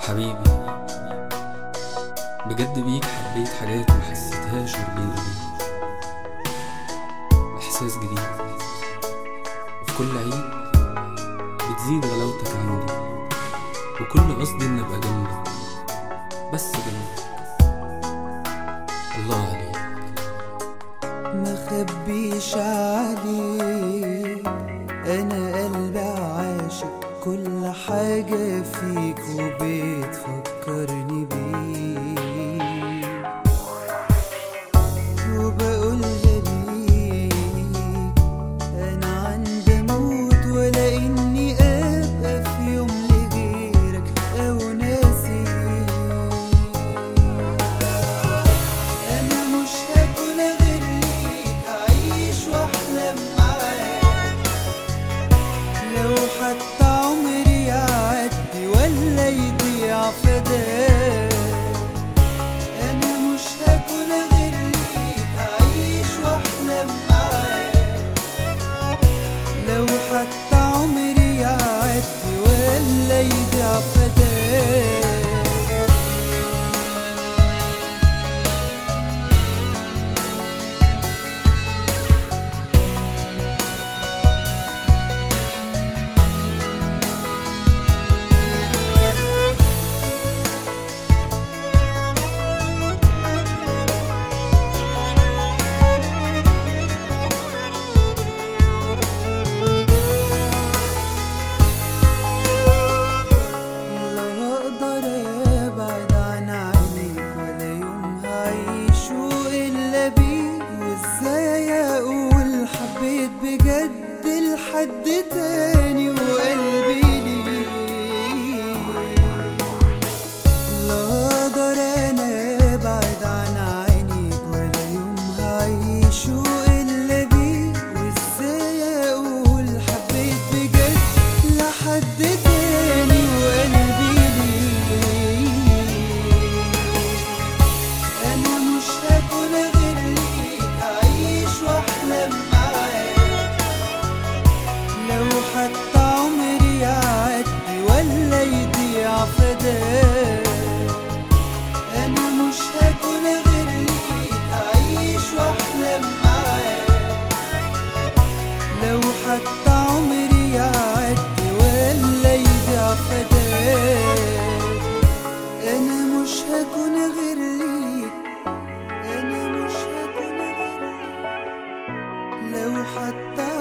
حبيبي بجد بيك حبيت حاجات ما حسيتهاش غير بيني وبيك إحساس جديد وفي كل عيد بتزيد غلاوتك عندي وكل قصدي إن أبقى جنبك بس جنبك الله عليك ما خبيش عليك انا قلبي عاشق كل حاجة فيك وبتفكرني بيك وبقولها ليك انا عندي موت ولا اني ابقى في يوم لغيرك او ناسيك انا مش هكون غير ليك اعيش واحلم معاك لو حتى عمري يعدي ولا يضيع فداك انا مش هكون غير ليك اعيش واحلم معاك لو حتى عمري يعدي ولا يضيع فداك لا اقدر ابعد عن عينيك ولا يوم هعيشه الا بيك وازاي اقول حبيت بجد لحد تاني وقلبي ليك لا اقدر انا ابعد عن عينيك ولا يوم هعيشه الا بيك وازاي اقول حبيت بجد لحد تاني وقلبي ليك انا مش هكون غير ليك اعيش واحلم معاك لو حتى عمري يعدي ولا يضيع فداك انا مش هكون غير ليك اعيش واحلم معاك لو حتى عمري يعدي ولا يضيع فداك انا مش هكون غير ليك انا مش هكون غير ليك لو حتى